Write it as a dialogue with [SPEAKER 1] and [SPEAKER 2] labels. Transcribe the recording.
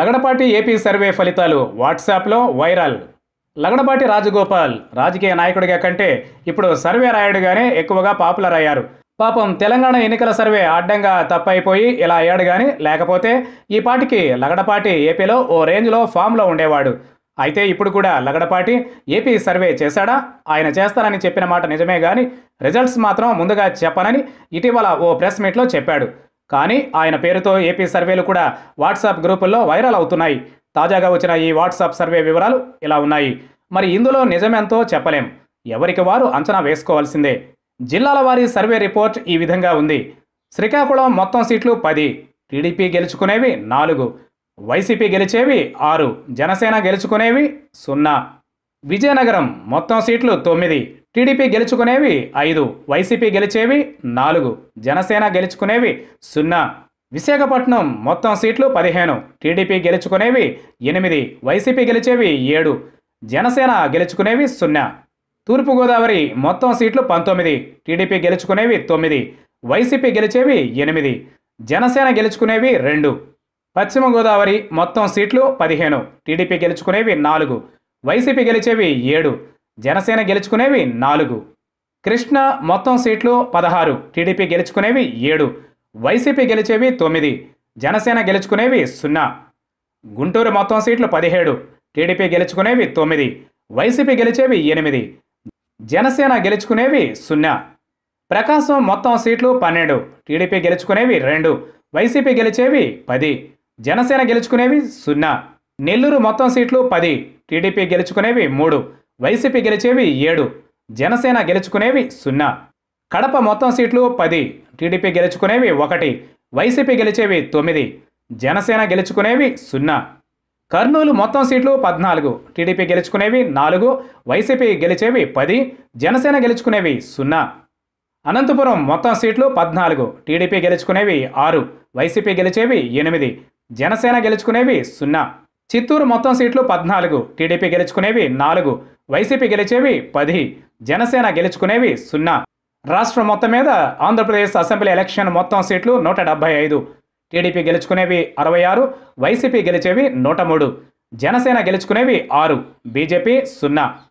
[SPEAKER 1] Lagadapati AP survey ఫలితాలు వాట్సాప్లో viral Lagadapati Rajagopal రాజకీయ నాయకుడిగా కంటే ఇప్పుడు సర్వే రాయుడుగానే ఎక్కువగా పాపులర్ అయ్యారు పాపం తెలంగాణ ఎన్నికల సర్వే అడ్డంగా తప్పైపోయి ఇలా అయ్యాడు కానీ లేకపోతే ఈ పాటికి లగడపాటి ఏపీలో ఓ రేంజ్లో ఫామ్లో ఉండేవాడు అయితే ఇప్పుడు కూడా లగడపాటి ఏపీ సర్వే చేశాడా ఆయన చేస్తానని చెప్పిన మాట నిజమే కానీ రిజల్ట్స్ మాత్రం ముందుగా చెప్పనని ఇటీవల ఓ ప్రెస్ మీట్లో చెప్పాడు కానీ ఆయన పేరుతో ఏపీ సర్వేలు కూడా వాట్సాప్ గ్రూపుల్లో వైరల్ అవుతున్నాయి తాజాగా వచ్చిన ఈ వాట్సాప్ సర్వే వివరాలు ఇలా ఉన్నాయి మరి ఇందులో నిజమెంతో చెప్పలేం ఎవరికి వారు అంచనా వేసుకోవాల్సిందే జిల్లాల వారీ సర్వే రిపోర్ట్ ఈ విధంగా ఉంది శ్రీకాకుళం మొత్తం సీట్లు పది టీడీపీ గెలుచుకునేవి నాలుగు వైసీపీ గెలిచేవి ఆరు జనసేన గెలుచుకునేవి సున్నా విజయనగరం మొత్తం సీట్లు తొమ్మిది టీడీపీ గెలుచుకునేవి ఐదు వైసీపీ గెలిచేవి నాలుగు జనసేన గెలుచుకునేవి సున్నా విశాఖపట్నం మొత్తం సీట్లు పదిహేను టీడీపీ గెలుచుకునేవి ఎనిమిది వైసీపీ గెలిచేవి ఏడు జనసేన గెలుచుకునేవి సున్నా తూర్పుగోదావరి మొత్తం సీట్లు పంతొమ్మిది టీడీపీ గెలుచుకునేవి తొమ్మిది వైసీపీ గెలిచేవి ఎనిమిది జనసేన గెలుచుకునేవి రెండు పశ్చిమ గోదావరి మొత్తం సీట్లు పదిహేను టీడీపీ గెలుచుకునేవి నాలుగు వైసీపీ గెలిచేవి ఏడు జనసేన గెలుచుకునేవి నాలుగు కృష్ణ మొత్తం సీట్లు పదహారు టీడీపీ గెలుచుకునేవి ఏడు వైసీపీ గెలిచేవి తొమ్మిది జనసేన గెలుచుకునేవి సున్నా గుంటూరు మొత్తం సీట్లు పదిహేడు టీడీపీ గెలుచుకునేవి తొమ్మిది వైసీపీ గెలిచేవి ఎనిమిది జనసేన గెలుచుకునేవి సున్నా ప్రకాశం మొత్తం సీట్లు పన్నెండు టీడీపీ గెలుచుకునేవి రెండు వైసీపీ గెలిచేవి పది జనసేన గెలుచుకునేవి సున్నా నెల్లూరు మొత్తం సీట్లు పది టీడీపీ గెలుచుకునేవి మూడు వైసీపీ గెలిచేవి ఏడు జనసేన గెలుచుకునేవి సున్నా కడప మొత్తం సీట్లు పది టీడీపీ గెలుచుకునేవి ఒకటి వైసీపీ గెలిచేవి తొమ్మిది జనసేన గెలుచుకునేవి సున్నా కర్నూలు మొత్తం సీట్లు పద్నాలుగు టీడీపీ గెలుచుకునేవి నాలుగు వైసీపీ గెలిచేవి పది జనసేన గెలుచుకునేవి సున్నా అనంతపురం మొత్తం సీట్లు పద్నాలుగు టీడీపీ గెలుచుకునేవి ఆరు వైసీపీ గెలిచేవి ఎనిమిది జనసేన గెలుచుకునేవి సున్నా చిత్తూరు మొత్తం సీట్లు పద్నాలుగు టీడీపీ గెలుచుకునేవి నాలుగు వైసీపీ గెలిచేవి పది జనసేన గెలుచుకునేవి సున్నా రాష్ట్రం మొత్తం మీద ఆంధ్రప్రదేశ్ అసెంబ్లీ ఎలక్షన్ మొత్తం సీట్లు నూట డెబ్బై ఐదు టీడీపీ గెలుచుకునేవి అరవై ఆరు వైసీపీ గెలిచేవి నూట మూడు జనసేన గెలుచుకునేవి ఆరు బీజేపీ సున్నా